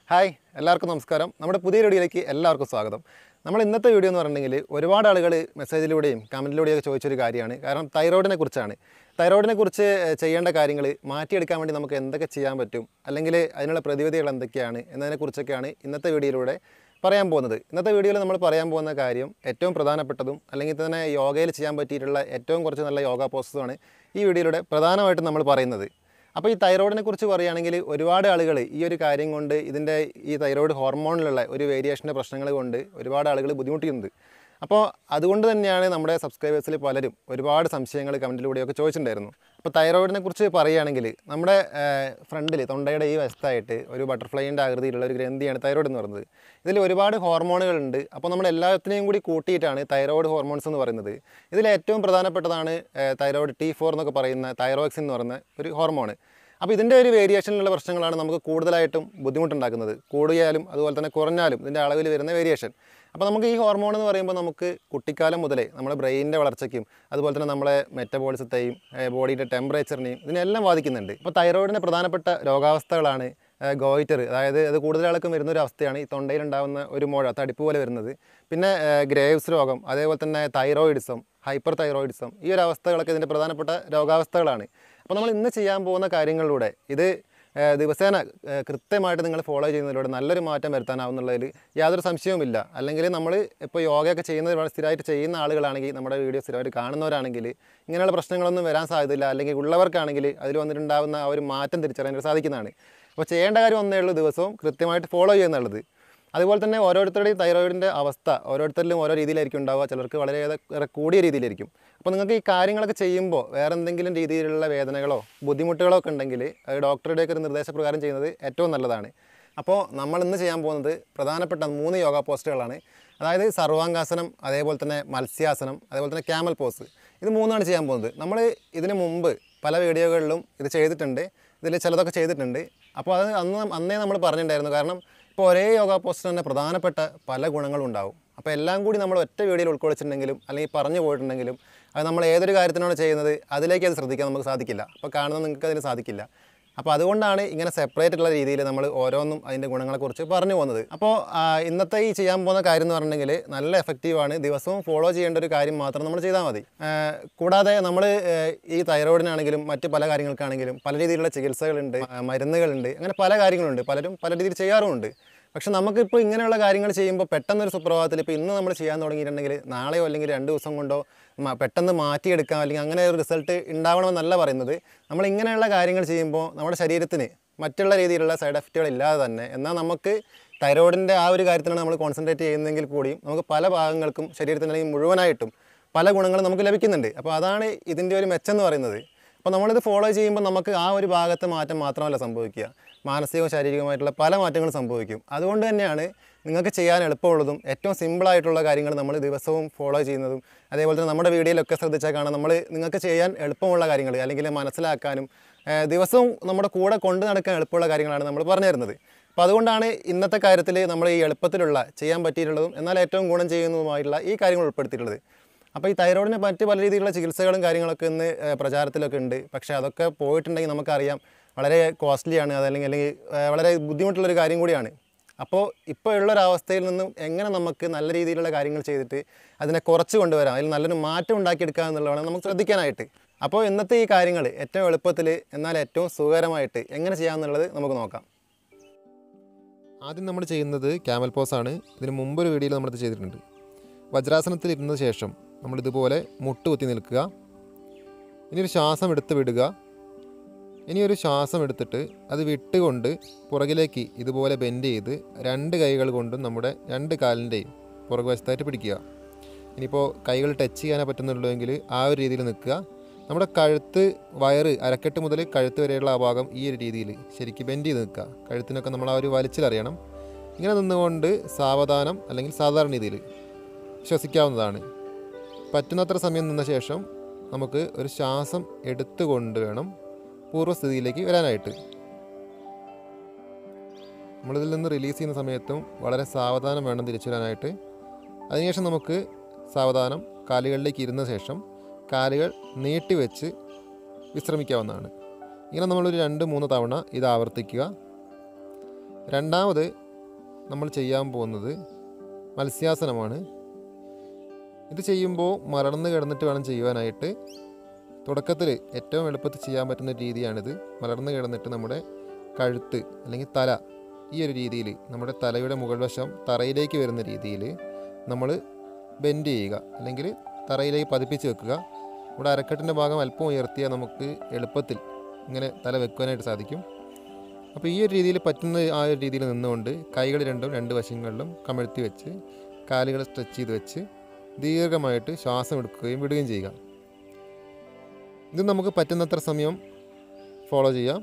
hi എല്ലാവർക്കും നമസ്കാരം നമ്മുടെ പുതിയ വീഡിയോയിലേക്ക് എല്ലാവർക്കും സ്വാഗതം നമ്മൾ ഇന്നത്തെ വീഡിയോ എന്ന് പറഞ്ഞിട്ടുണ്ടെങ്കിൽ ഒരുപാട് ആളുകൾ മെസ്സേജിലൂടെയും കമൻറ്റിലൂടെയൊക്കെ ചോദിച്ചൊരു കാര്യമാണ് കാരണം തൈറോയിഡിനെ കുറിച്ചാണ് തൈറോയിഡിനെ കുറിച്ച് ചെയ്യേണ്ട കാര്യങ്ങൾ മാറ്റിയെടുക്കാൻ വേണ്ടി നമുക്ക് എന്തൊക്കെ ചെയ്യാൻ പറ്റും അല്ലെങ്കിൽ അതിനുള്ള പ്രതിവിധികൾ എന്തൊക്കെയാണ് എന്നതിനെക്കുറിച്ചൊക്കെയാണ് ഇന്നത്തെ വീഡിയോയിലൂടെ പറയാൻ പോകുന്നത് ഇന്നത്തെ വീഡിയോയിൽ നമ്മൾ പറയാൻ പോകുന്ന കാര്യം ഏറ്റവും പ്രധാനപ്പെട്ടതും അല്ലെങ്കിൽ തന്നെ യോഗയിൽ ചെയ്യാൻ പറ്റിയിട്ടുള്ള ഏറ്റവും കുറച്ച് നല്ല യോഗ പോസ്റ്റസുമാണ് ഈ വീഡിയോയിലൂടെ പ്രധാനമായിട്ടും നമ്മൾ പറയുന്നത് അപ്പോൾ ഈ തൈറോയിഡിനെ കുറിച്ച് പറയുകയാണെങ്കിൽ ഒരുപാട് ആളുകൾ ഈ ഒരു കാര്യം കൊണ്ട് ഇതിൻ്റെ ഈ തൈറോയിഡ് ഹോർമോണിലുള്ള ഒരു വേരിയേഷൻ്റെ പ്രശ്നങ്ങൾ കൊണ്ട് ഒരുപാട് ആളുകൾ ബുദ്ധിമുട്ടിയുന്നത് അപ്പോൾ അതുകൊണ്ട് തന്നെയാണ് നമ്മുടെ സബ്സ്ക്രൈബേഴ്സിൽ പലരും ഒരുപാട് സംശയങ്ങൾ കമൻറ്റിലൂടെയൊക്കെ ചോദിച്ചിട്ടുണ്ടായിരുന്നു അപ്പോൾ തൈറോയിഡിനെ കുറിച്ച് പറയുകയാണെങ്കിൽ നമ്മുടെ ഫ്രണ്ടിൽ തൊണ്ടയുടെ ഈ വശത്തായിട്ട് ഒരു ബട്ടർഫ്ലൈൻ്റെ ആകൃതിയിലുള്ള ഒരു ഗ്രന്ഥിയാണ് തൈറോയിഡ് എന്ന് പറയുന്നത് ഇതിൽ ഒരുപാട് ഹോർമോണുകളുണ്ട് അപ്പോൾ നമ്മൾ എല്ലാത്തിനെയും കൂടി കൂട്ടിയിട്ടാണ് തൈറോയിഡ് ഹോർമോൺസ് എന്ന് പറയുന്നത് ഇതിൽ ഏറ്റവും പ്രധാനപ്പെട്ടതാണ് തൈറോയിഡ് ടി ഫോർ എന്നൊക്കെ പറയുന്ന തൈറോക്സിൻ എന്ന് പറയുന്ന ഒരു ഹോർമോൺ അപ്പോൾ ഇതിൻ്റെ ഒരു വേരിയേഷനിലുള്ള പ്രശ്നങ്ങളാണ് നമുക്ക് കൂടുതലായിട്ടും ബുദ്ധിമുട്ടുണ്ടാക്കുന്നത് കൂടിയാലും അതുപോലെ തന്നെ കുറഞ്ഞാലും ഇതിൻ്റെ അളവിൽ വരുന്ന വേരിയേഷൻ അപ്പോൾ നമുക്ക് ഈ ഹോർമോൺ എന്ന് പറയുമ്പോൾ നമുക്ക് കുട്ടിക്കാലം മുതലേ നമ്മുടെ ബ്രെയിനിൻ്റെ വളർച്ചയ്ക്കും അതുപോലെ തന്നെ നമ്മളെ മെറ്റബോളിസത്തെയും ബോഡിയുടെ ടെമ്പറേച്ചറിനെയും ഇതിനെല്ലാം ബാധിക്കുന്നുണ്ട് അപ്പോൾ തൈറോയിഡിന് പ്രധാനപ്പെട്ട രോഗാവസ്ഥകളാണ് ഗോയിറ്റർ അതായത് അത് കൂടുതൽ ആൾക്കും വരുന്ന ഒരു അവസ്ഥയാണ് ഈ തൊണ്ടയിലുണ്ടാകുന്ന ഒരു മുഴ തടിപ്പ് പോലെ വരുന്നത് പിന്നെ ഗ്രേവ്സ് രോഗം അതേപോലെ തന്നെ തൈറോയിഡിസം ഹൈപ്പർ തൈറോയിഡിസം ഈ ഒരു അവസ്ഥകളൊക്കെ ഇതിൻ്റെ പ്രധാനപ്പെട്ട രോഗാവസ്ഥകളാണ് അപ്പോൾ നമ്മൾ ഇന്ന് ചെയ്യാൻ പോകുന്ന കാര്യങ്ങളിലൂടെ ഇത് ഏഹ് ദിവസേന ഏഹ് കൃത്യമായിട്ട് നിങ്ങൾ ഫോളോ ചെയ്യുന്നതിലൂടെ നല്ലൊരു മാറ്റം വരുത്താനാവുന്നുള്ളതിൽ യാതൊരു സംശയവുമില്ല അല്ലെങ്കിൽ നമ്മൾ ഇപ്പോൾ യോഗയൊക്കെ ചെയ്യുന്നത് വളരെ സ്ഥിരമായിട്ട് ചെയ്യുന്ന ആളുകളാണെങ്കിൽ നമ്മുടെ വീഡിയോ സ്ഥിരമായിട്ട് കാണുന്നവരാണെങ്കിൽ ഇങ്ങനെയുള്ള പ്രശ്നങ്ങളൊന്നും വരാൻ സാധ്യതയില്ല അല്ലെങ്കിൽ ഉള്ളവർക്കാണെങ്കിൽ അതിൽ വന്നിട്ടുണ്ടാകുന്ന ആ ഒരു മാറ്റം തിരിച്ചറിയാൻ സാധിക്കുന്നതാണ് അപ്പോൾ ചെയ്യേണ്ട കാര്യം ഒന്നേ ഉള്ളൂ ദിവസവും കൃത്യമായിട്ട് ഫോളോ ചെയ്യുന്നുള്ളത് അതുപോലെ തന്നെ ഓരോരുത്തരുടെയും തൈറോയിഡിൻ്റെ അവസ്ഥ ഓരോരുത്തരിലും ഓരോ രീതിയിലായിരിക്കും ഉണ്ടാവുക ചിലർക്ക് വളരെ ഏറെ കൂടിയ രീതിയിലായിരിക്കും അപ്പോൾ നിങ്ങൾക്ക് ഈ കാര്യങ്ങളൊക്കെ ചെയ്യുമ്പോൾ വേറെ എന്തെങ്കിലും രീതിയിലുള്ള വേദനകളോ ബുദ്ധിമുട്ടുകളോ ഒക്കെ ഉണ്ടെങ്കിൽ അത് ഡോക്ടറുടെയൊക്കെ ഒരു നിർദ്ദേശപ്രകാരം ചെയ്യുന്നത് ഏറ്റവും നല്ലതാണ് അപ്പോൾ നമ്മൾ ഇന്ന് ചെയ്യാൻ പോകുന്നത് പ്രധാനപ്പെട്ട മൂന്ന് യോഗ പോസ്റ്റുകളാണ് അതായത് സർവാംഗാസനം അതേപോലെ തന്നെ മത്സ്യാസനം അതേപോലെ തന്നെ ക്യാമൽ പോസ് ഇത് മൂന്നാണ് ചെയ്യാൻ പോകുന്നത് നമ്മൾ ഇതിന് മുമ്പ് പല വീഡിയോകളിലും ഇത് ചെയ്തിട്ടുണ്ട് ഇതിൽ ചിലതൊക്കെ ചെയ്തിട്ടുണ്ട് അപ്പോൾ അത് അന്ന് അന്നേ നമ്മൾ പറഞ്ഞിട്ടുണ്ടായിരുന്നു കാരണം ഇപ്പോൾ ഒരേ യോഗ പോസ്റ്റർ തന്നെ പ്രധാനപ്പെട്ട പല ഗുണങ്ങളും ഉണ്ടാവും അപ്പോൾ എല്ലാം കൂടി നമ്മൾ ഒറ്റ വീഡിയോയിൽ ഉൾക്കൊള്ളിച്ചിട്ടുണ്ടെങ്കിലും അല്ലെങ്കിൽ പറഞ്ഞു പോയിട്ടുണ്ടെങ്കിലും അത് നമ്മൾ ഏതൊരു കാര്യത്തിനാണ് ചെയ്യുന്നത് അതിലേക്ക് അത് ശ്രദ്ധിക്കാൻ നമുക്ക് സാധിക്കില്ല അപ്പോൾ കാണുന്ന നിങ്ങൾക്ക് അതിന് സാധിക്കില്ല അപ്പോൾ അതുകൊണ്ടാണ് ഇങ്ങനെ സെപ്പറേറ്റ് ഉള്ള രീതിയിൽ നമ്മൾ ഓരോന്നും അതിൻ്റെ ഗുണങ്ങളെക്കുറിച്ച് പറഞ്ഞു പോകുന്നത് അപ്പോൾ ആ, ഇന്നത്തെ ഈ ചെയ്യാൻ പോകുന്ന കാര്യം എന്ന് പറഞ്ഞിട്ടുണ്ടെങ്കിൽ നല്ല എഫക്റ്റീവാണ് ദിവസവും ഫോളോ ചെയ്യേണ്ട ഒരു കാര്യം മാത്രം നമ്മൾ ചെയ്താൽ മതി ആ, കൂടാതെ നമ്മൾ ഈ തൈറോയിഡിനാണെങ്കിലും മറ്റ് പല കാര്യങ്ങൾക്കാണെങ്കിലും പല രീതിയിലുള്ള ചികിത്സകളുണ്ട് ആ, മരുന്നുകളുണ്ട് അങ്ങനെ പല കാര്യങ്ങളുണ്ട് പലരും പല രീതിയിൽ ചെയ്യാറുമുണ്ട് പക്ഷെ നമുക്കിപ്പോൾ ഇങ്ങനെയുള്ള കാര്യങ്ങൾ ചെയ്യുമ്പോൾ പെട്ടെന്നൊരു സുപ്രഭാതത്തിൽ ഇപ്പോൾ ഇന്ന് നമ്മൾ ചെയ്യാൻ തുടങ്ങിയിട്ടുണ്ടെങ്കിൽ നാളെയോ അല്ലെങ്കിൽ രണ്ട് ദിവസം കൊണ്ടോ മ- പെട്ടെന്ന് മാറ്റിയെടുക്കാം അല്ലെങ്കിൽ അങ്ങനെ ഒരു റിസൾട്ട് ഉണ്ടാവണമെന്നല്ല പറയുന്നത് നമ്മൾ ഇങ്ങനെയുള്ള കാര്യങ്ങൾ ചെയ്യുമ്പോൾ നമ്മുടെ ശരീരത്തിന് മറ്റുള്ള രീതിയിലുള്ള സൈഡ് എഫക്റ്റുകൾ ഇല്ലാതെ തന്നെ എന്നാൽ നമുക്ക് തൈറോയിഡിൻ്റെ ആ ഒരു കാര്യത്തിലാണ് നമ്മൾ കോൺസെൻട്രേറ്റ് ചെയ്യുന്നതെങ്കിൽ കൂടിയും നമുക്ക് പല ഭാഗങ്ങൾക്കും ശരീരത്തിന് അല്ലെങ്കിൽ മുഴുവനായിട്ടും പല ഗുണങ്ങളും നമുക്ക് ലഭിക്കുന്നുണ്ട് അപ്പോൾ അതാണ് ഇതിൻ്റെ ഒരു മെച്ചം എന്ന് പറയുന്നത് അപ്പോൾ നമ്മളിത് ഫോളോ ചെയ്യുമ്പോൾ നമുക്ക് ആ ഒരു ഭാഗത്തെ മാറ്റം മാത്രമല്ല സംഭവിക്കുക മാനസികവും ശാരീരികവുമായിട്ടുള്ള പല മാറ്റങ്ങളും സംഭവിക്കും അതുകൊണ്ട് തന്നെയാണ് നിങ്ങൾക്ക് ചെയ്യാൻ എളുപ്പമുള്ളതും ഏറ്റവും സിമ്പിളായിട്ടുള്ള കാര്യങ്ങൾ നമ്മൾ ദിവസവും ഫോളോ ചെയ്യുന്നതും അതേപോലെ തന്നെ നമ്മുടെ വീഡിയോയിലൊക്കെ ശ്രദ്ധിച്ചാൽ കാണാം നമ്മൾ നിങ്ങൾക്ക് ചെയ്യാൻ എളുപ്പമുള്ള കാര്യങ്ങൾ അല്ലെങ്കിൽ മനസ്സിലാക്കാനും ഏഹ് ദിവസവും നമ്മുടെ കൂടെ കൊണ്ടു നടക്കാൻ എളുപ്പമുള്ള കാര്യങ്ങളാണ് നമ്മൾ പറഞ്ഞു തരുന്നത് അപ്പോൾ അതുകൊണ്ടാണ് ഇന്നത്തെ കാര്യത്തിൽ നമ്മൾ ഈ എളുപ്പത്തിലുള്ള ചെയ്യാൻ പറ്റിയിട്ടുള്ളതും എന്നാൽ ഏറ്റവും ഗുണം ചെയ്യുന്നതുമായിട്ടുള്ള ഈ കാര്യങ്ങൾ ഉൾപ്പെടുത്തിയിട്ടുള്ളത് അപ്പോൾ ഈ തൈറോയിഡിന് മറ്റ് പല രീതിയിലുള്ള ചികിത്സകളും കാര്യങ്ങളൊക്കെ ഇന്ന് ഏഹ്, പ്രചാരത്തിലൊക്കെ ഉണ്ട് പക്ഷേ അതൊക്കെ പോയിട്ടുണ്ടെങ്കിൽ നമുക്കറിയാം വളരെ കോസ്റ്റ്ലിയാണ് അതല്ലെങ്കിൽ അല്ലെങ്കിൽ ഏഹ്, വളരെ ബുദ്ധിമുട്ടുള്ളൊരു കാര്യം കൂടിയാണ് അപ്പോൾ ഇപ്പോൾ ഉള്ളൊരവസ്ഥയിൽ നിന്നും എങ്ങനെ നമുക്ക് നല്ല രീതിയിലുള്ള കാര്യങ്ങൾ ചെയ്തിട്ട് അതിനെ കുറച്ച് കൊണ്ടുവരാം അതിൽ നല്ലൊരു മാറ്റം ഉണ്ടാക്കിയെടുക്കുക എന്നുള്ളതാണ് നമുക്ക് ശ്രദ്ധിക്കാനായിട്ട് അപ്പോൾ ഇന്നത്തെ ഈ കാര്യങ്ങൾ ഏറ്റവും എളുപ്പത്തിൽ എന്നാൽ ഏറ്റവും സുഖകരമായിട്ട് എങ്ങനെ ചെയ്യാമെന്നുള്ളത് നമുക്ക് നോക്കാം ആദ്യം നമ്മൾ ചെയ്യുന്നത് ക്യാമൽ പോസ് ആണ് ഇതിന് മുമ്പൊരു വീഡിയോയിൽ നമ്മളിത് ചെയ്തിട്ടുണ്ട് വജ്രാസനത്തിൽ ഇരുന്ന ശേഷം നമ്മൾ ഇതുപോലെ മുട്ട് കുത്തി നിൽക്കുക ഇനി ഒരു ശ്വാസം എടുത്ത് വിടുക ഇനി ഒരു ശ്വാസം എടുത്തിട്ട് അത് വിട്ടുകൊണ്ട് പുറകിലേക്ക് ഇതുപോലെ ബെൻഡ് ചെയ്ത് രണ്ട് കൈകൾ കൊണ്ടും നമ്മുടെ രണ്ട് കാലിൻ്റെയും പുറകുവശത്തായിട്ട് പിടിക്കുക ഇനിയിപ്പോൾ കൈകൾ ടച്ച് ചെയ്യാനേ പറ്റുന്നുള്ളൂ എങ്കിൽ ആ ഒരു രീതിയിൽ നിൽക്കുക നമ്മുടെ കഴുത്ത് വയറ് അരക്കെട്ട് മുതൽ കഴുത്ത് വരെയുള്ള ആ ഭാഗം ഈ ഒരു രീതിയിൽ ശരിക്കും ബെൻഡ് ചെയ്ത് നിൽക്കുക കഴുത്തിനൊക്കെ നമ്മൾ ആ ഒരു വലിച്ചിലറിയണം ഇങ്ങനെ നിന്നുകൊണ്ട് സാവധാനം അല്ലെങ്കിൽ സാധാരണ രീതിയിൽ ശ്വസിക്കാവുന്നതാണ് പറ്റുന്നത്ര സമയം നിന്ന ശേഷം നമുക്ക് ഒരു ശ്വാസം എടുത്തുകൊണ്ട് വേണം പൂർവ്വസ്ഥിതിയിലേക്ക് വരാനായിട്ട് നമ്മളിതിൽ നിന്ന് റിലീസ് ചെയ്യുന്ന സമയത്തും വളരെ സാവധാനം വേണം തിരിച്ചു വരാനായിട്ട് അതിനുശേഷം നമുക്ക് സാവധാനം കാലുകളിലേക്ക് ഇരുന്ന ശേഷം കാലുകൾ നീട്ടിവെച്ച് വിശ്രമിക്കാവുന്നതാണ് ഇങ്ങനെ നമ്മളൊരു രണ്ട് മൂന്ന് തവണ ഇത് ആവർത്തിക്കുക രണ്ടാമത് നമ്മൾ ചെയ്യാൻ പോകുന്നത് മത്സ്യാസനമാണ് ഇത് ചെയ്യുമ്പോൾ മലർന്ന് കിടന്നിട്ട് വേണം ചെയ്യുവാനായിട്ട് തുടക്കത്തിൽ ഏറ്റവും എളുപ്പത്തിൽ ചെയ്യാൻ പറ്റുന്ന രീതിയാണിത് മലർന്ന് കിടന്നിട്ട് നമ്മുടെ കഴുത്ത് അല്ലെങ്കിൽ തല ഈ ഒരു രീതിയിൽ നമ്മുടെ തലയുടെ മുകൾ വശം തറയിലേക്ക് വരുന്ന രീതിയിൽ നമ്മൾ ബെൻഡ് ചെയ്യുക അല്ലെങ്കിൽ തറയിലേക്ക് പതിപ്പിച്ച് വെക്കുക നമ്മുടെ അരക്കെട്ടിൻ്റെ ഭാഗം അല്പം ഉയർത്തിയാൽ നമുക്ക് എളുപ്പത്തിൽ ഇങ്ങനെ തല വെക്കുവാനായിട്ട് സാധിക്കും അപ്പോൾ ഈ ഒരു രീതിയിൽ പറ്റുന്ന ആ ഒരു രീതിയിൽ നിന്നുകൊണ്ട് കൈകൾ രണ്ടും രണ്ട് വശങ്ങളിലും കമഴ്ത്തി വെച്ച് കാലുകൾ സ്ട്രെച്ച് ചെയ്ത് വെച്ച് ദീർഘമായിട്ട് ശ്വാസം എടുക്കുകയും വിടുകയും ചെയ്യുക ഇത് നമുക്ക് പറ്റുന്നത്ര സമയം ഫോളോ ചെയ്യാം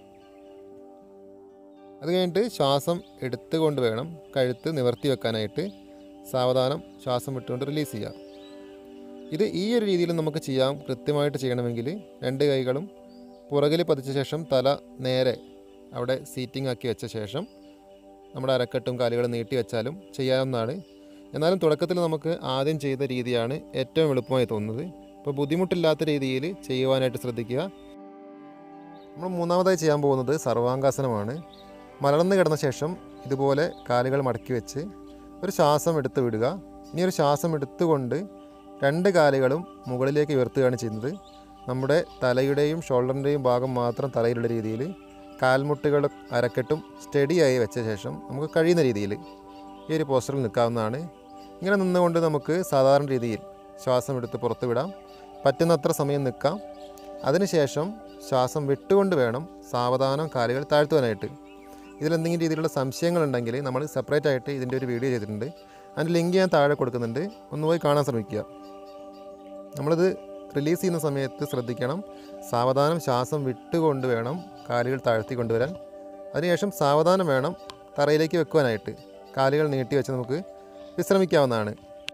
അത് കഴിഞ്ഞിട്ട് ശ്വാസം എടുത്തുകൊണ്ട് വേണം കഴുത്ത് നിവർത്തി വെക്കാനായിട്ട് സാവധാനം ശ്വാസം വിട്ടുകൊണ്ട് റിലീസ് ചെയ്യുക ഇത് ഈ ഒരു രീതിയിൽ നമുക്ക് ചെയ്യാം കൃത്യമായിട്ട് ചെയ്യണമെങ്കിൽ രണ്ട് കൈകളും പുറകിൽ പതിച്ച ശേഷം തല നേരെ അവിടെ സീറ്റിംഗ് ആക്കി വെച്ച ശേഷം നമ്മുടെ അരക്കെട്ടും കാലുകളും നീട്ടി വെച്ചാലും ചെയ്യാവുന്നതാണ് എന്നാലും തുടക്കത്തിൽ നമുക്ക് ആദ്യം ചെയ്ത രീതിയാണ് ഏറ്റവും എളുപ്പമായി തോന്നുന്നത് അപ്പോൾ ബുദ്ധിമുട്ടില്ലാത്ത രീതിയിൽ ചെയ്യുവാനായിട്ട് ശ്രദ്ധിക്കുക നമ്മൾ മൂന്നാമതായി ചെയ്യാൻ പോകുന്നത് സർവാംഗാസനമാണ് മലർന്ന് കിടന്ന ശേഷം ഇതുപോലെ കാലുകൾ മടക്കി വെച്ച് ഒരു ശ്വാസം എടുത്ത് വിടുക ഇനി ഒരു ശ്വാസം എടുത്തുകൊണ്ട് രണ്ട് കാലുകളും മുകളിലേക്ക് ഉയർത്തുകയാണ് ചെയ്യുന്നത് നമ്മുടെ തലയുടെയും ഷോൾഡറിൻ്റെയും ഭാഗം മാത്രം തലയിലുള്ള രീതിയിൽ കാൽമുട്ടുകളും അരക്കെട്ടും സ്റ്റഡിയായി വെച്ച ശേഷം നമുക്ക് കഴിയുന്ന രീതിയിൽ ഈ ഒരു പോസ്റ്ററിൽ നിൽക്കാവുന്നതാണ് ഇങ്ങനെ നിന്നുകൊണ്ട് നമുക്ക് സാധാരണ രീതിയിൽ ശ്വാസം എടുത്ത് പുറത്ത് വിടാം പറ്റുന്നത്ര സമയം നിൽക്കാം അതിനുശേഷം ശ്വാസം വിട്ടുകൊണ്ട് വേണം സാവധാനം കാലുകൾ താഴ്ത്തുവാനായിട്ട് ഇതിലെന്തെങ്കിലും രീതിയിലുള്ള സംശയങ്ങളുണ്ടെങ്കിൽ നമ്മൾ സെപ്പറേറ്റ് ആയിട്ട് ഇതിൻ്റെ ഒരു വീഡിയോ ചെയ്തിട്ടുണ്ട് അതിൻ്റെ ലിങ്ക് ഞാൻ താഴെ കൊടുക്കുന്നുണ്ട് ഒന്ന് പോയി കാണാൻ ശ്രമിക്കുക നമ്മളിത് റിലീസ് ചെയ്യുന്ന സമയത്ത് ശ്രദ്ധിക്കണം സാവധാനം ശ്വാസം വിട്ടുകൊണ്ട് വേണം കാലുകൾ താഴ്ത്തി കൊണ്ടുവരാൻ അതിനുശേഷം സാവധാനം വേണം തറയിലേക്ക് വെക്കുവാനായിട്ട് കാലുകൾ നീട്ടി വെച്ച് നമുക്ക് വിശ്രമിക്കാവുന്നതാണ്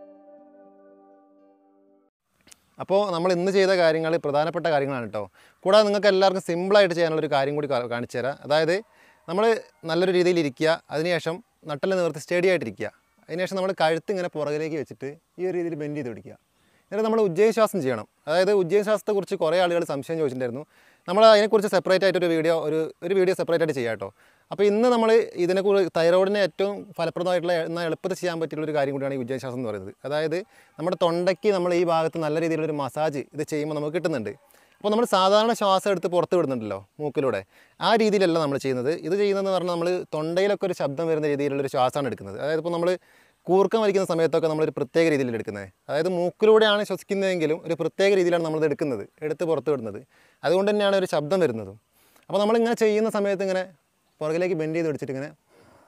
അപ്പോൾ നമ്മൾ ഇന്ന് ചെയ്ത കാര്യങ്ങൾ പ്രധാനപ്പെട്ട കാര്യങ്ങളാണ് കേട്ടോ കൂടാതെ നിങ്ങൾക്ക് എല്ലാവർക്കും സിമ്പിളായിട്ട് ചെയ്യാനുള്ളൊരു കാര്യം കൂടി കാ- കാണിച്ചു തരാം അതായത് നമ്മൾ നല്ലൊരു രീതിയിൽ ഇരിക്കുക അതിനുശേഷം നട്ടല് നിവർത്തി സ്റ്റഡി ആയിട്ടിരിക്കുക അതിനുശേഷം നമ്മൾ കഴുത്ത് ഇങ്ങനെ പുറകിലേക്ക് വെച്ചിട്ട് ഈ ഒരു രീതിയിൽ ബെൻഡ് ചെയ്ത് പിടിക്കുക എന്നിട്ട് നമ്മൾ ഉജ്ജയശ്വാസം ചെയ്യണം അതായത് ഉജ്ജയശ്വാസത്തെക്കുറിച്ച് കുറേ ആളുകൾ സംശയം ചോദിച്ചിട്ടുണ്ടായിരുന്നു നമ്മൾ അതിനെക്കുറിച്ച് സെപ്പറേറ്റ് ആയിട്ട് ഒരു വീഡിയോ ഒരു ഒരു വീഡിയോ സെപ്പറേറ്റ് ആയിട്ട് ചെയ്യാം കേട്ടോ അപ്പോൾ ഇന്ന് നമ്മൾ ഇതിനെക്കുറിച്ച് തൈറോയിഡിന് ഏറ്റവും ഫലപ്രദമായിട്ടുള്ള എന്നാൽ എളുപ്പത്തിൽ ചെയ്യാൻ പറ്റിയുള്ള ഒരു കാര്യം കൂടിയാണ് ഈ ഉജ്ജയശ്വാസം എന്ന് പറയുന്നത് അതായത് നമ്മുടെ തൊണ്ടയ്ക്ക് നമ്മൾ ഈ ഭാഗത്ത് നല്ല രീതിയിലൊരു മസാജ് ഇത് ചെയ്യുമ്പോൾ നമുക്ക് കിട്ടുന്നുണ്ട് അപ്പോൾ നമ്മൾ സാധാരണ ശ്വാസം എടുത്ത് പുറത്ത് വിടുന്നുണ്ടല്ലോ മൂക്കിലൂടെ ആ രീതിയിലല്ല നമ്മൾ ചെയ്യുന്നത് ഇത് ചെയ്യുന്നതെന്ന് പറഞ്ഞാൽ നമ്മൾ തൊണ്ടയിലൊക്കെ ഒരു ശബ്ദം വരുന്ന രീതിയിലുള്ളൊരു ശ്വാസമാണ് എടുക്കുന്നത് അതായത് ഇപ്പോൾ നമ്മൾ കൂർക്കം വലിക്കുന്ന സമയത്തൊക്കെ നമ്മളൊരു പ്രത്യേക രീതിയിൽ എടുക്കുന്നത് അതായത് മൂക്കിലൂടെയാണ് ശ്വസിക്കുന്നതെങ്കിലും ഒരു പ്രത്യേക രീതിയിലാണ് നമ്മളത് എടുക്കുന്നത് എടുത്ത് പുറത്ത് വിടുന്നത് അതുകൊണ്ട് തന്നെയാണ് ഒരു ശബ്ദം വരുന്നതും അപ്പോൾ നമ്മളിങ്ങനെ ചെയ്യുന്ന സമയത്ത് ഇങ്ങനെ പുറകിലേക്ക് ബെൻഡ് ചെയ്ത് പിടിച്ചിട്ട് ഇങ്ങനെ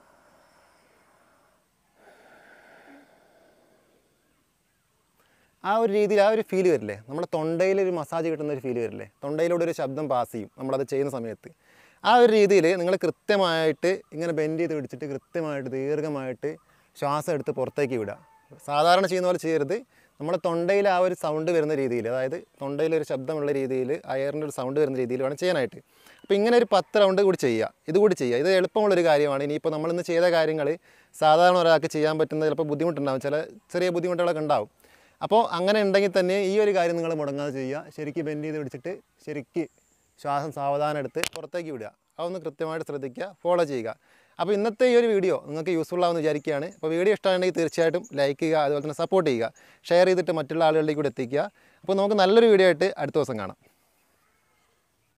ആ ഒരു രീതിയിൽ ആ ഒരു ഫീൽ വരില്ലേ നമ്മുടെ തൊണ്ടയിൽ ഒരു മസാജ് കിട്ടുന്ന ഒരു ഫീൽ വരില്ലേ തൊണ്ടയിലൂടെ ഒരു ശബ്ദം പാസ് ചെയ്യും നമ്മളത് ചെയ്യുന്ന സമയത്ത് ആ ഒരു രീതിയിൽ നിങ്ങൾ കൃത്യമായിട്ട് ഇങ്ങനെ ബെൻഡ് ചെയ്ത് പിടിച്ചിട്ട് കൃത്യമായിട്ട് ദീർഘമായിട്ട് ശ്വാസം എടുത്ത് പുറത്തേക്ക് വിടുക സാധാരണ ചെയ്യുന്ന പോലെ ചെയ്യരുത് നമ്മുടെ തൊണ്ടയിൽ ആ ഒരു സൗണ്ട് വരുന്ന രീതിയിൽ അതായത് തൊണ്ടയിൽ ഒരു ശബ്ദമുള്ള രീതിയിൽ അയറിൻ്റെ ഒരു സൗണ്ട് വരുന്ന രീതിയിൽ വേണം ചെയ്യാനായിട്ട് അപ്പോൾ ഇങ്ങനെ ഒരു പത്ത് റൗണ്ട് കൂടി ചെയ്യുക ഇതുകൂടി ചെയ്യുക ഇത് എളുപ്പമുള്ളൊരു കാര്യമാണ് ഇനിയിപ്പോൾ നമ്മളിന്ന് ചെയ്ത കാര്യങ്ങൾ സാധാരണ ഒരാൾക്ക് ചെയ്യാൻ പറ്റുന്ന ചിലപ്പോൾ ബുദ്ധിമുട്ടുണ്ടാവും ചില ചെറിയ ബുദ്ധിമുട്ടുകളൊക്കെ ഉണ്ടാവും അപ്പോൾ അങ്ങനെ ഉണ്ടെങ്കിൽ തന്നെ ഈ ഒരു കാര്യം നിങ്ങൾ മുടങ്ങാതെ ചെയ്യുക ശരിക്ക് ബെൻഡ് ചെയ്ത് പിടിച്ചിട്ട് ശരിക്ക് ശ്വാസം സാവധാനം എടുത്ത് പുറത്തേക്ക് വിടുക അതൊന്ന് കൃത്യമായിട്ട് ശ്രദ്ധിക്കുക ഫോളോ ചെയ്യുക അപ്പോൾ ഇന്നത്തെ ഈ ഒരു വീഡിയോ നിങ്ങൾക്ക് യൂസ്ഫുൾ ആവുമെന്ന് വിചാരിക്കുകയാണ് അപ്പോൾ വീഡിയോ ഇഷ്ടമാണെങ്കിൽ തീർച്ചയായിട്ടും ലൈക്ക് ചെയ്യുക അതുപോലെ തന്നെ സപ്പോർട്ട് ചെയ്യുക ഷെയർ ചെയ്തിട്ട് മറ്റുള്ള ആളുകളിലേക്ക് കൂടി എത്തിക്കുക അപ്പോൾ നമുക്ക് നല്ലൊരു വീഡിയോ ആയിട്ട് അടുത്ത ദിവസം കാണാം